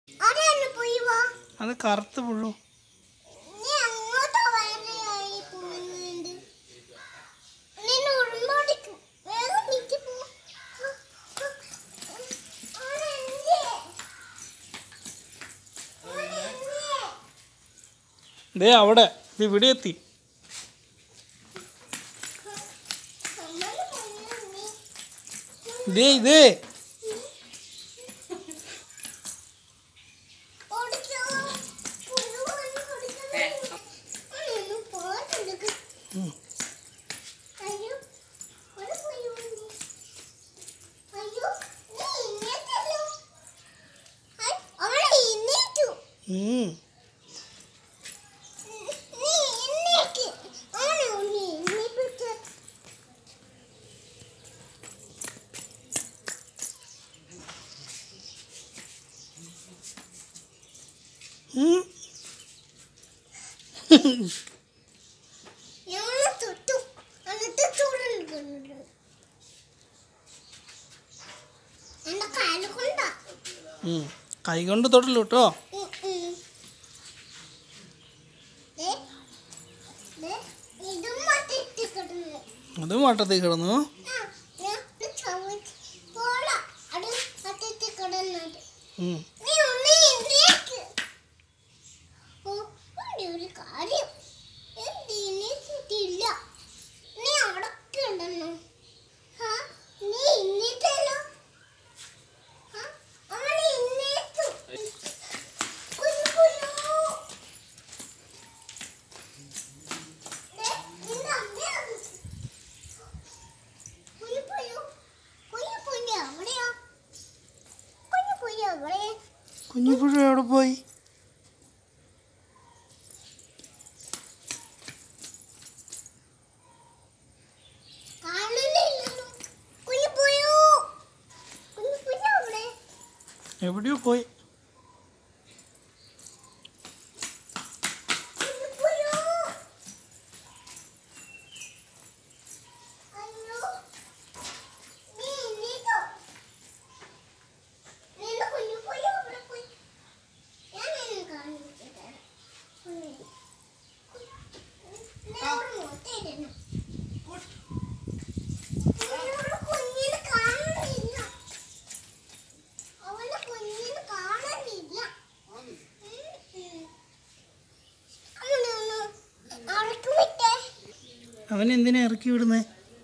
ആരെയാണ് പോയി വാ അത് കറുത്ത് പുഴു നീ അങ്ങോട്ടോ വരെയായി പോകുന്നുണ്ട് നിന്നെ ഉറുമ്പോടിക്കും വേഗം നീക്കി പോ ഓനെന്തേ? ഓനെന്തേ? ദേ അവിടെ ഇത് ഇവിടെ എത്തി അമ്മയുടെ കണ്ണിൽ നീ ദേ ഇതേ ഓടിക്കോ. പുഴു വന്ന് കുടിക്കുന്നു. ഒന്ന് പോകാതിരിക്ക്. ഉം. അയ്യോ, ഒരു പുഴുവുണ്ട്. അയ്യോ, നീ എഴുന്നേറ്റല്ലോ. ഹായ്, അവളെ എഴുന്നേറ്റു. ഉം. നീ എഴുന്നേക്ക്. അവനെ ഒന്ന് എഴുന്നേൽപ്പിക്ക്. ഉം. ഞങ്ങളെ തൊട്ടു. എന്നിട്ട് ചൂടുണ്ട്. എന്റെ കാല് കൊണ്ടാ ഉം. കൈ കൊണ്ട് തൊട്ടില്ല കേട്ടോ ഉം, ഉം. ദേ, ദേ, ഇതും മട്ടിട്ട് കിടന്നു. അതും വട്ടത്തിൽ കിടന്നു ആ, ഞാൻ ഇത് ചവച്ച് പോളാ. അത് മട്ടിട്ട് കിടന്നത്. ഉം. നീ ഒന്ന് എഴുന്നേക്ക്. ഓ, ഇവിടെ ഒരു കാര്യം. എന്ത് എഴുന്നേറ്റിട്ടില്ല. നീ അവിടെ കിടന്നു. ആ, നീ എഴുന്നേറ്റല്ലോ. ആ, അവൻ എഴുന്നേറ്റു. കുഞ്ഞു കുഞ്ഞു. ദേ, നിന്റെ അമ്മയാണ്. കുഞ്ഞു കുഞ്ഞു. കുഞ്ഞു കുഞ്ഞു എവിടെയാ? കുഞ്ഞു കുഞ്ഞു എവിടെയാ? കുഞ്ഞു പുഴു എവിടെ പോയി കാണുന്നില്ലല്ലോ. കുഞ്ഞു കുഞ്ഞു. കുഞ്ഞു കുഞ്ഞു എവിടെ? എവിടെയോ പോയി കുഞ്ഞു കുഞ്ഞു. അയ്യോ. നീ എണീറ്റോ? നിന്റെ കുഞ്ഞു കുഞ്ഞു എവിടെ പോയി? ഞാൻ നിന്നെ കാണിച്ചു തരാം. കുഞ്ഞു. നീ അവിടെ മുട്ടയിടണം. നിന്നോട് കുഞ്ഞിനെ കാണുന്നില്ല. അവന്റെ കുഞ്ഞിനെ കാണുന്നില്ല. ഉം, ഉം. അവനെ ഒന്ന് അടക്കി വിട്ടേ. അവൻ എന്തിനാ ഇറക്കി വിടുന്നേ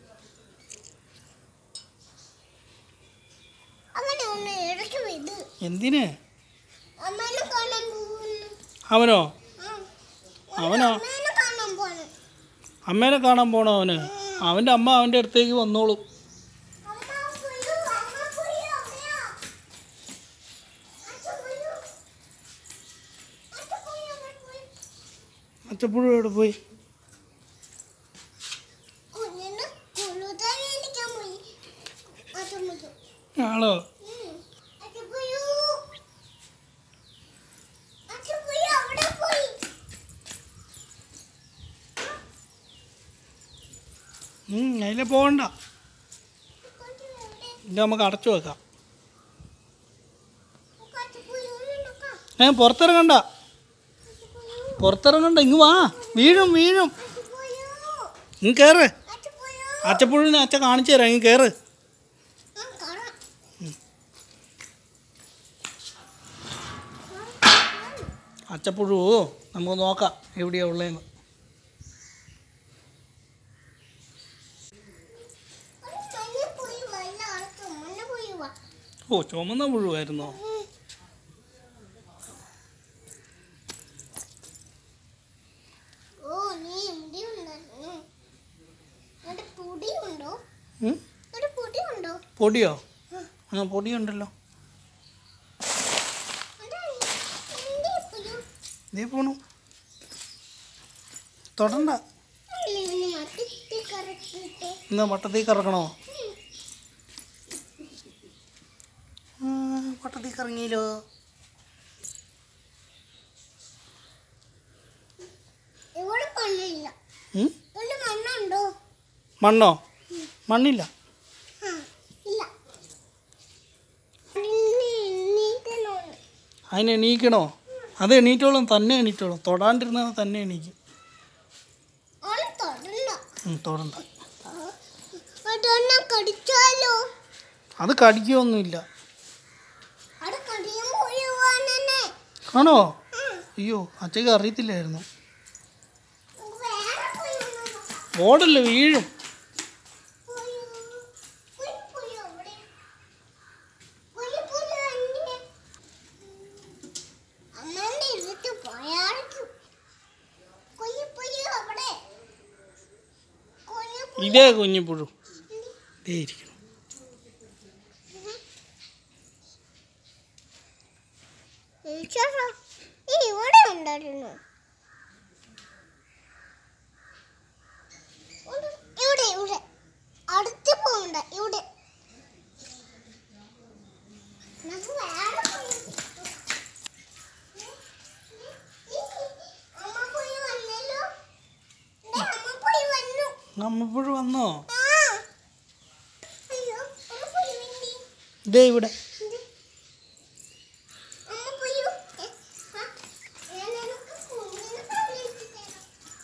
അവനെ ഒന്ന് ഇടയ്ക്ക് വിട്. എന്തിന് അമ്മേനെ കാണാൻ പോകുന്നു. അവനോ ആ. അവനോ? അമ്മേനെ കാണാൻ പോണ്. അമ്മേനെ കാണാൻ പോണോ അവന് അവൻ്റെ അമ്മ അവൻ്റെ അടുത്തേക്ക് വന്നോളും അമ്മ പുഴു, അമ്മ പുഴു എവിടെയാ? അച്ഛൻ പുഴു. അച്ഛൻ പുഴു എവിടെ പോയി? അച്ചപ്പുഴു എവിടെ പോയി കുഞ്ഞിന് കുളുതാൻ മേടിക്കാൻ പോയി. അച്ഛൻ പുഴു. ആണോ ഉം. അച്ഛൻ പുഴു. അച്ഛൻ പുഴു അവിടെ പോയി. ഉം, അതിലെ പോകണ്ട കൊച്ചു എവിടെ? ഇത് നമുക്ക് അടച്ചു വെക്കാം അച്ഛൻ പുഴു ഉണ്ടോ? ഏ പുറത്തിറങ്ങണ്ട അച്ഛൻ പുഴു. പുറത്തിറങ്ങണ്ട ഇങ്ങ് വാ വീഴും വീഴും അച്ഛൻ പുഴു. ഇങ്ങ് കയറ് അച്ഛൻ പുഴു. അച്ചപ്പുഴുവിനെ അച്ഛൻ കാണിച്ചു തരാം ഇങ്ങ് കയറ് ആ, കാണാം. അച്ചപ്പുഴു നമുക്ക് നോക്കാം എവിടെയാ ഉള്ളതെന്ന് ഒരു മഞ്ഞ പുഴു വല്ല ആൾക്ക് മഞ്ഞ പുഴുവാ. ഓ ചുമന്ന പുഴുവായിരുന്നോ ഉം. ഓ നീ ഇവിടെ ഉണ്ടായിരുന്നു അവിടെ പൊടിയുണ്ടോ ഉം? അവിടെ പൊടിയുണ്ടോ പൊടിയോ ആ പൊടിയുണ്ടല്ലോ അവിടെ എന്തേ പുഴു നീ പോണു തൊടണ്ട അല്ലേ ഇവന് മത്തിട്ട് കറക്കിയിട്ട് ഇന്ന് വട്ടത്തിൽ കറക്കണോ ആ, വട്ടത്തിൽ കറങ്ങിയല്ലോ ഇവിടെ മണ്ണില്ല ഉം? ഇവിടെ മണ്ണുണ്ടോ മണ്ണോ മണ്ണില്ല ആ ഇല്ല ഇന്ന് എണ്ണീക്കണോന്ന് അതിന് എണീക്കണോ അത് എണീറ്റോളും തന്നെ എണീറ്റോളും തൊടാണ്ടിരുന്നാൽ തന്നെ എണീക്കും ഓള് തൊടണ്ട ഉം, തൊടണ്ട അതൊന്നെ കടിച്ചാലോ അത് കടിക്കുകയൊന്നുമില്ല അവിടെ കടിയും പോയുവാണെന്നെ ആണോ അയ്യോ അച്ഛക്ക് അറിയത്തില്ലായിരുന്നു വേറെ പോയി ഒന്ന് നോക്കാം. ഓടല്ലേ വീഴും പോയോ? പോയി, പോയോ അവിടെ? പോയി, പോയോ അന്യേ? അമ്മേന്റെ ഇരുത്ത് പോയാർക്കും. പോയി, പോയോ അവിടെ? പോയി, പോയോ? ഇതേ കുഞ്ഞിപ്പുഴു ഇതേ ഇരിക്കണം ഈശ്വരാ, ഈ ഇവിടെ ഉണ്ടായിരുന്നു ഇവിടെ ഇവിടെ അടുത്ത് പോകണ്ട ഇവിടെ നമുക്ക് വേറെ പോയി അമ്മ പോയി വന്നല്ലോ ദേ, അമ്മ പോയി വന്നു നമ്മപ്പോഴും വന്നോ ആ അയ്യോ അമ്മ പോയി വന്നി ഇതേ ഇവിടെ അമ്മ പോയോ ഏ, ആ, ഞാൻ നിനക്ക് കുഞ്ഞിനെ തള്ളിയിട്ട് തരാം.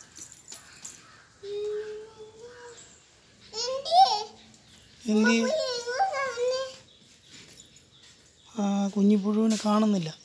ഉം. എന്തിയെ? എന്ത് പോയി എങ്ങോട്ടാ വന്നേ? ആ കുഞ്ഞിപ്പുഴുവിനെ കാണുന്നില്ല